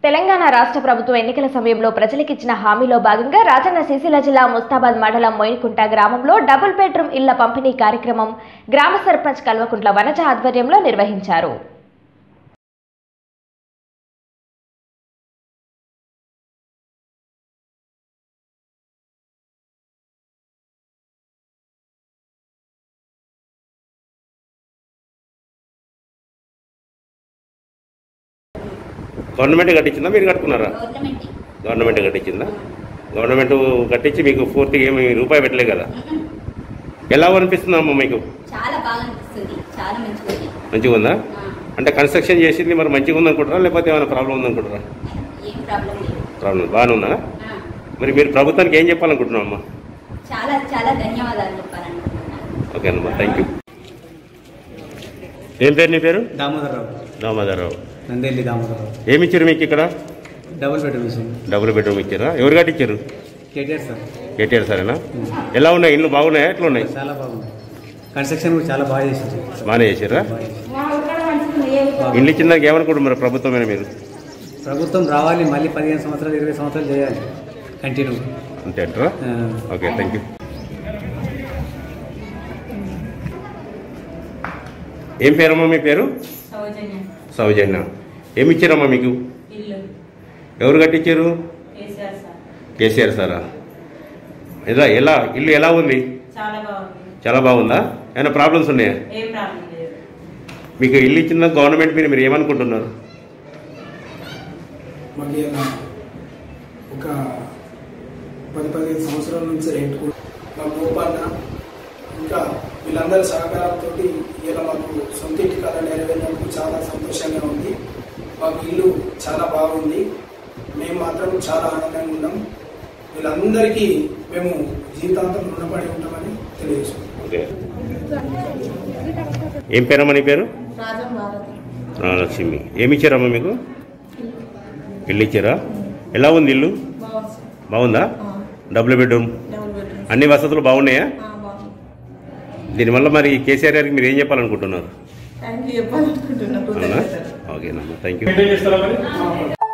తెలంగాణ రాష్ట్ర ప్రభుత్వం ఎన్నికల సమయంలో ప్రజలకిచ్చిన హామీలో భాగంగా రాజన్న సిరిసిల్ల జిల్లా ముస్తాబాద్ మండలం మొయిన్కుంట గ్రామంలో డబుల్ బెడ్రూమ్ ఇళ్ల పంపిణీ కార్యక్రమం గ్రామ సర్పంచ్ కల్వకుంట్ల వనజ ఆధ్వర్యంలో నిర్వహించారు గవర్నమెంట్ కట్టించిందా మీరు కట్టుకున్నారా గవర్నమెంట్ గవర్నమెంట్ కట్టించిందా గవర్నమెంట్ కట్టించి మీకు పూర్తిగా ఏమి రూపాయి పెట్టలే కదా ఎలా అనిపిస్తుందమ్మా మీకు చాలా బాగా అనిపిస్తుంది చాలా మంచిగా ఉంది మంచిగా ఉందా ఆ, అంటే కన్స్ట్రక్షన్ చేసింది మరి మంచిగా ఉందనుకుంటారా లేకపోతే ఏమైనా ప్రాబ్లం ఉందనుకుంటారా ఏం ప్రాబ్లం లేదు ప్రాబ్లం బాగానే ఉందా ఆ, మరి మీరు ప్రభుత్వానికి ఏం చెప్పాలనుకుంటున్నాం అమ్మా చాలా చాలా ధన్యవాదాలు చెప్పాలనుకుంటున్నాను ఓకే అమ్మా థ్యాంక్ యూ ఏం పేరు నీ పేరు దామోదరరావు దామోదరరావు నందేలి దామోదరరావు ఏమి ఇచ్చారు మీకు ఇక్కడ డబుల్ బెడ్రూమ్ విషయం డబుల్ బెడ్రూమ్ ఇచ్చారా ఎవరు కట్టించారు కేటీఆర్ సార్ కేటీఆర్ సరేనా ఎలా ఉన్నాయి ఇల్లు బాగున్నాయా ఎట్లా ఉన్నాయి చాలా బాగుంది కన్స్ట్రక్షన్ కూడా చాలా బాగా చేసింది బాగానే చేశారా బాగా చేసింది. ఇల్లు ఇచ్చిన దానికి ఏమనుకుంటున్నారు ప్రభుత్వమైన మీరు ప్రభుత్వం రావాలి మళ్ళీ పదిహేను సంవత్సరాలు ఇరవై సంవత్సరాలు చేయాలి కంటిన్యూ అంతే అంటారా ఆ, ఓకే థ్యాంక్ యూ ఏం పేరమ్మా మీ పేరు సౌజన్య సౌజన్య ఏమి ఇచ్చారమ్మా మీకు ఇల్లు ఎవరు కట్టించారు కేసీఆర్ సార్ కేసీఆర్ సారా ఎలా ఎలా ఇల్లు ఎలా ఉంది చాలా బాగుంది చాలా బాగుందా ఏమైనా ప్రాబ్లమ్స్ ఉన్నాయా ఏం ప్రాబ్లం లేదు మీకు ఇల్లు ఇచ్చిన గవర్నమెంట్ మీద మీరు ఏమనుకుంటున్నారు మాకు ఇలా ఒక పది పదిహేను సంవత్సరాల నుంచి రెంట్ కూడా మా గోపాలన ఇంకా వీళ్ళందరి సహకారంతో ఇలా మాకు సొంత ఇంటి కళ నెరవేరినందుకు చాలా సంతోషంగా ఉంది మాకు ఇల్లు చాలా బాగుంది మేము మాత్రం చాలా ఆనందంగా ఉన్నాం వీళ్ళందరికీ మేము జీవితాంతం రుణపడి ఉంటామని తెలియజేస్తున్నాం ఓకే ఏం పేరమ్మా నీ పేరు రాజం భారతి లక్ష్మి ఏమి ఇచ్చారమ్మా మీకు ఇల్లు ఇచ్చారా ఎలా ఉంది ఇల్లు బాగుంది సార్ బాగుందా డబుల్ బెడ్రూమ్ డబుల్ బెడ్రూమ్ అన్ని వసతులు బాగున్నాయా బాగుంది దీనివల్ల మరి కేసీఆర్ గారికి మీరు ఏం చెప్పాలనుకుంటున్నారు థ్యాంక్ యూ చెప్పాలనుకుంటున్నా అవునా కృతజ్ఞతలు ఓకేనమ్మా థ్యాంక్ యూ